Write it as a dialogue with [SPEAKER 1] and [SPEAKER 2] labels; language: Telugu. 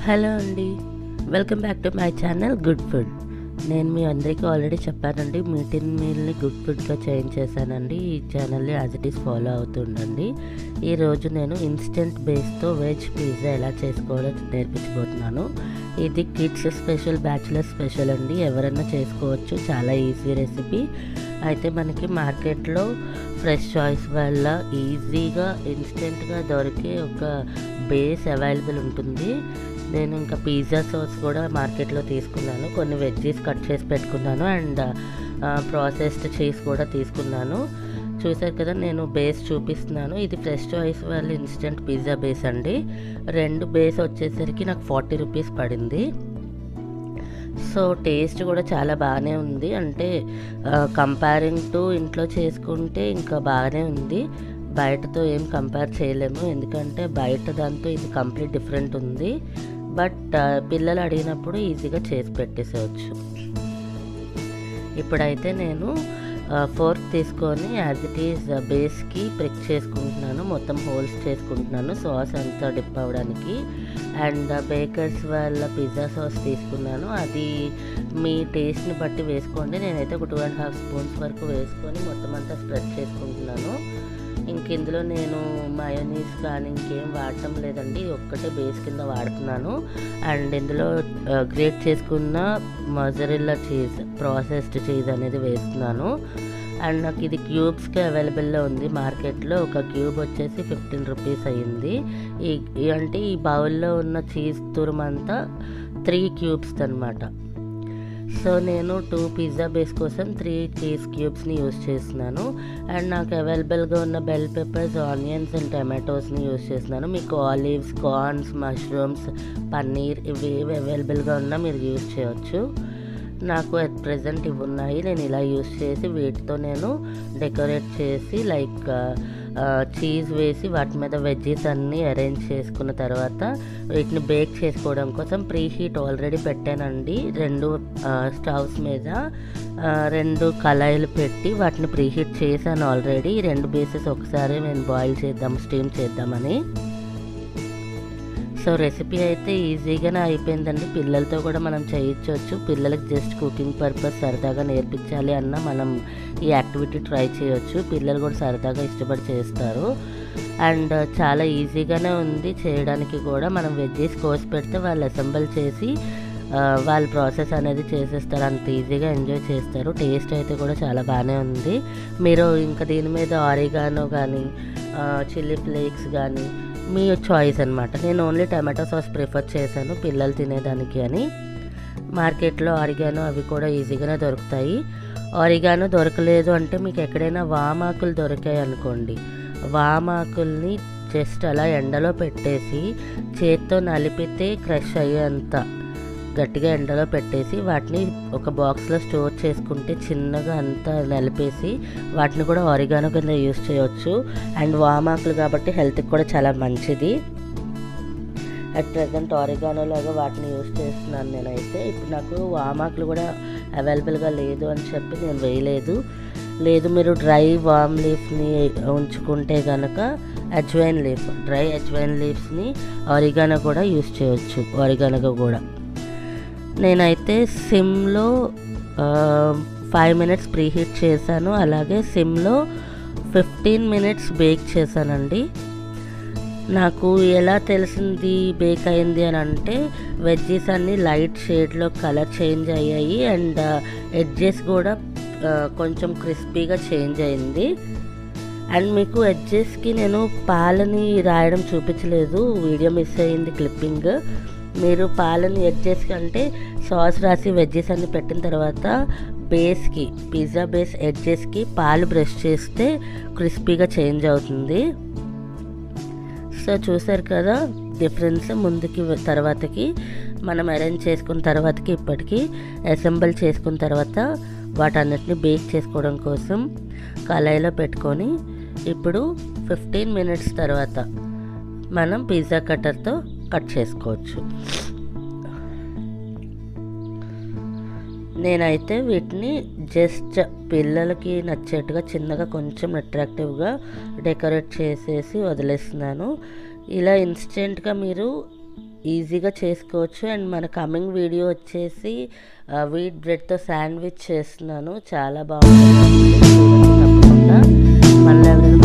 [SPEAKER 1] హలో అండి welcome back to my channel good food నేను మీ అందరికీ ఆల్రెడీ చెప్పానండి మీటిన్ మీల్ని గుడ్ ఫుడ్గా చేంజ్ చేశానండి ఈ ఛానల్ని యాజ్ ఇట్ ఈస్ ఫాలో అవుతుండండి ఈరోజు నేను ఇన్స్టెంట్ బేస్తో వెజ్ పిజ్జా ఎలా చేసుకోవాలో నేర్పించబోతున్నాను ఇది కిడ్స్ స్పెషల్ బ్యాచులర్ స్పెషల్ అండి ఎవరైనా చేసుకోవచ్చు చాలా ఈజీ రెసిపీ అయితే మనకి మార్కెట్లో ఫ్రెష్ చాయిస్ వల్ల ఈజీగా ఇన్స్టెంట్గా దొరికే ఒక బేస్ అవైలబుల్ ఉంటుంది నేను ఇంకా పిజ్జా సాస్ కూడా మార్కెట్లో తీసుకున్నాను కొన్ని వెజ్జీస్ కట్ చేసి పెట్టుకున్నాను అండ్ ప్రాసెస్డ్ చీజ్ కూడా తీసుకున్నాను చూసారు కదా నేను బేస్ చూపిస్తున్నాను ఇది ఫ్రెష్ చాయిస్ వాళ్ళ ఇన్స్టెంట్ పిజ్జా బేస్ అండి రెండు బేస్ వచ్చేసరికి నాకు ఫార్టీ రూపీస్ పడింది సో టేస్ట్ కూడా చాలా బాగానే ఉంది అంటే కంపేరింగ్ టు ఇంట్లో చేసుకుంటే ఇంకా బాగానే ఉంది బయటతో ఏం కంపేర్ చేయలేము ఎందుకంటే బయట దాంతో ఇది కంప్లీట్ డిఫరెంట్ ఉంది బట్ పిల్లలు అడిగినప్పుడు ఈజీగా చేసి పెట్టేసేవచ్చు ఇప్పుడైతే నేను ఫోర్క్ తీసుకొని యాజ్ ఇట్ ఈస్ బేస్కి ప్రిక్ చేసుకుంటున్నాను మొత్తం హోల్స్ చేసుకుంటున్నాను సాస్ అంతా డిప్ అవ్వడానికి అండ్ బేకర్స్ వాళ్ళ పిజ్జా సాస్ తీసుకున్నాను అది మీ టేస్ట్ని బట్టి వేసుకోండి నేనైతే ఒక టూ అండ్ హాఫ్ స్పూన్స్ వరకు వేసుకొని మొత్తం అంతా స్ప్రెడ్ చేసుకుంటున్నాను ఇంక ఇందులో నేను మయోనీస్ కానీ ఇంకేం వాడటం లేదండి ఒక్కటే బేస్ కింద వాడుతున్నాను అండ్ ఇందులో గ్రేట్ చేసుకున్న మజరిల్లా చీజ్ ప్రాసెస్డ్ చీజ్ అనేది వేస్తున్నాను అండ్ నాకు ఇది క్యూబ్స్కి అవైలబుల్లో ఉంది మార్కెట్లో ఒక క్యూబ్ వచ్చేసి ఫిఫ్టీన్ రూపీస్ అయ్యింది ఈ అంటే ఈ బౌల్లో ఉన్న చీజ్ తురుమంతా త్రీ క్యూబ్స్ అనమాట సో నేను టూ పిజ్జా బేస్ కోసం త్రీ చీజ్ క్యూబ్స్ని యూస్ చేస్తున్నాను అండ్ నాకు అవైలబుల్గా ఉన్న బెల్ పెప్పర్స్ ఆనియన్స్ అండ్ టమాటోస్ని యూస్ చేస్తున్నాను మీకు ఆలివ్స్ కార్న్స్ మష్రూమ్స్ పన్నీర్ ఇవి ఏవి అవైలబుల్గా ఉన్నా మీరు యూస్ చేయవచ్చు నాకు అట్ ప్రజెంట్ ఇవి ఉన్నాయి నేను ఇలా యూస్ చేసి వీటితో నేను డెకరేట్ చేసి లైక్ చీజ్ వేసి వాటి మీద వెజ్జీస్ అన్నీ అరేంజ్ చేసుకున్న తర్వాత వీటిని బేక్ చేసుకోవడం కోసం ప్రీ హీట్ ఆల్రెడీ పెట్టానండి రెండు స్టవ్స్ మీద రెండు కళాయిలు పెట్టి వాటిని ప్రీ హీట్ చేశాను ఆల్రెడీ రెండు బేసెస్ ఒకసారి నేను బాయిల్ చేద్దాం స్టీమ్ చేద్దామని సో రెసిపీ అయితే ఈజీగానే అయిపోయిందండి పిల్లలతో కూడా మనం చేయించవచ్చు పిల్లలకి జస్ట్ కుకింగ్ పర్పస్ సరదాగా నేర్పించాలి అన్న మనం ఈ యాక్టివిటీ ట్రై చేయొచ్చు పిల్లలు కూడా సరదాగా ఇష్టపడి చేస్తారు అండ్ చాలా ఈజీగానే ఉంది చేయడానికి కూడా మనం వెజ్జెస్ కోసి పెడితే వాళ్ళు అసెంబుల్ చేసి వాళ్ళ ప్రాసెస్ అనేది చేసేస్తారు అంత ఈజీగా ఎంజాయ్ చేస్తారు టేస్ట్ అయితే కూడా చాలా బాగానే ఉంది మీరు ఇంకా దీని మీద ఆరిగానో కానీ చిల్లీ ఫ్లేక్స్ కానీ మీ చాయిస్ అనమాట నేను ఓన్లీ టమాటో సాస్ ప్రిఫర్ చేశాను పిల్లలు తినేదానికి అని మార్కెట్లో ఆరిగానో అవి కూడా ఈజీగానే దొరుకుతాయి ఆరిగానో దొరకలేదు అంటే మీకు ఎక్కడైనా వామాకులు దొరికాయి అనుకోండి వామాకుల్ని జస్ట్ అలా ఎండలో పెట్టేసి చేత్తో నలిపితే క్రష్ అయ్యేంత గట్టిగా ఎండలో పెట్టేసి వాటిని ఒక బాక్స్లో స్టోర్ చేసుకుంటే చిన్నగా అంతా నలిపేసి వాటిని కూడా ఆరిగానో కింద యూస్ చేయవచ్చు అండ్ వామాకులు కాబట్టి హెల్త్కి కూడా చాలా మంచిది అట్ ప్రజెంట్ ఆరిగానో లాగా వాటిని యూస్ చేస్తున్నాను నేనైతే ఇప్పుడు నాకు వామాకులు కూడా అవైలబుల్గా లేదు అని చెప్పి నేను వేయలేదు లేదు మీరు డ్రై వామ్ లీఫ్ని ఉంచుకుంటే కనుక అజ్వైన్ లీఫ్ డ్రై అజ్వైన్ లీఫ్స్ని ఆరిగానో కూడా యూస్ చేయొచ్చు ఆరిగానోగా కూడా నేనైతే సిమ్లో ఫైవ్ మినిట్స్ ప్రీహీట్ చేశాను అలాగే సిమ్లో ఫిఫ్టీన్ మినిట్స్ బేక్ చేశానండి నాకు ఎలా తెలిసింది బేక్ అయింది అని అంటే వెజ్జెస్ అన్నీ లైట్ షేడ్లో కలర్ చేంజ్ అయ్యాయి అండ్ ఎడ్జెస్ కూడా కొంచెం క్రిస్పీగా చేంజ్ అయింది అండ్ మీకు ఎడ్జెస్కి నేను పాలని రాయడం చూపించలేదు వీడియో మిస్ అయింది క్లిప్పింగ్ మీరు పాలని ఎడ్జెస్ అంటే సాస్ రాసి వెజ్జెస్ అన్ని పెట్టిన తర్వాత బేస్కి పిజ్జా బేస్ ఎడ్జెస్కి పాలు బ్రష్ చేస్తే క్రిస్పీగా చేంజ్ అవుతుంది సో చూసారు కదా డిఫరెన్స్ ముందుకి తర్వాతకి మనం అరేంజ్ చేసుకున్న తర్వాతకి ఇప్పటికి అసెంబుల్ చేసుకున్న తర్వాత వాటన్నిటిని బేక్ చేసుకోవడం కోసం కళాయిలో పెట్టుకొని ఇప్పుడు ఫిఫ్టీన్ మినిట్స్ తర్వాత మనం పిజ్జా కట్టర్తో కట్ చేసుకోవచ్చు నేనైతే వీటిని జస్ట్ పిల్లలకి నచ్చేట్టుగా చిన్నగా కొంచెం అట్రాక్టివ్గా డెకరేట్ చేసేసి వదిలేస్తున్నాను ఇలా ఇన్స్టెంట్గా మీరు ఈజీగా చేసుకోవచ్చు అండ్ మన కమింగ్ వీడియో వచ్చేసి వీట్ బ్రెడ్తో శాండ్విచ్ చేస్తున్నాను చాలా బాగుంటుంది తప్పకుండా మళ్ళీ ఎవరైనా